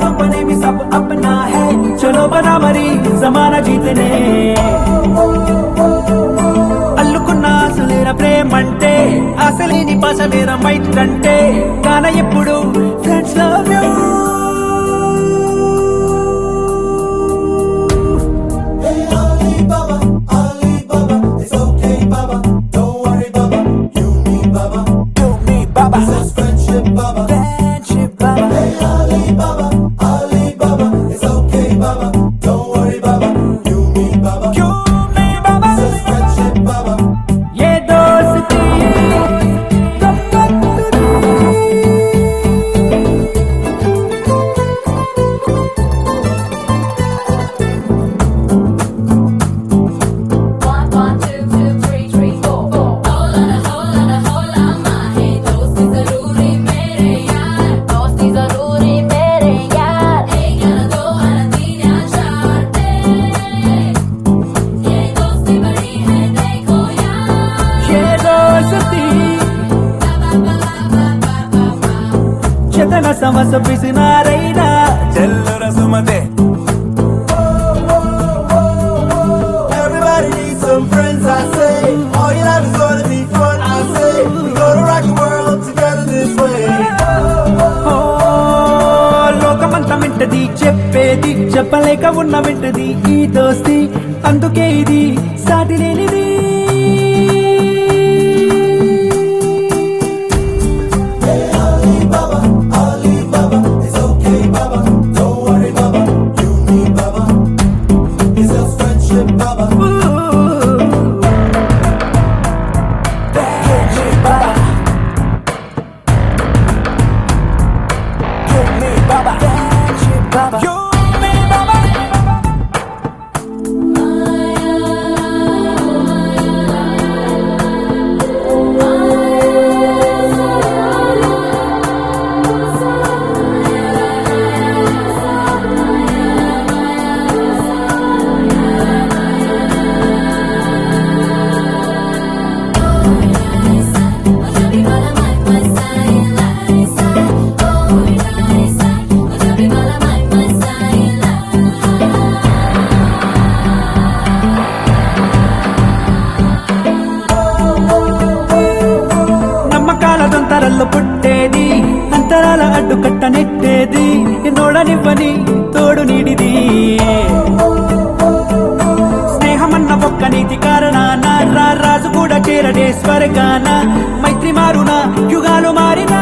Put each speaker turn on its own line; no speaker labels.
तो बने भी सब अपना है चलो बना मरी जमाना जीतने అల్లుకున్న ఆశలేర ప్రేమంటే ఆశలేని పాసలేర మైత్రంటే గాన ఎప్పుడు friends love you
Ali Baba, Ali Baba, it's okay, Baba. Don't worry, Baba. You, me, Baba.
You, me, Baba.
This friendship, Baba.
Friendship, Baba.
Hey, Ali Baba, Ali Baba, it's okay, Baba. Don't worry, Baba. You, me, Baba.
You, me, Baba.
This friendship, Baba.
ये दोस्ती
One, one, two, two, three, three, four, four. Hola, hola, hola, माहे दोस्ती जरूरी मेरे यार दोस्ती जरूरी मेरे यार एक या दो या तीन या चार ये दोस्ती बड़ी है देखो यार
ये दोस्ती చేతన సమస్య పిసినారైనా చెల్లర సుమతే
Everybody needs some friends, I say. All your life is gonna be fun, I say. We gonna rock the world together this way.
ఓ, లోకమంతా వింటది చెప్పేది చెప్పలేక ఉన్న వింటది ఈ దోస్తి అందుకే ఇది సాటి లేనిది
Ali Baba, Ali Baba, it's okay, Baba. Don't worry, Baba. You, me, Baba. It's a friendship, Baba.
मुझे भी वाला माय माय साइन लाई साइन ओ लाई साइन मुझे भी वाला माय माय साइन
నమ్మకాల దొంతరల్లో పుట్టేది అంతరాల అడ్డుకట్ట నెట్టేది నోడనివ్వని తోడు నీడిది స్నేహమన్న ఒక్క నీతి కారణాన రా రాజు కూడా చేరడే స్వర్గాన మైత్రి మారున యుగాలు మారినా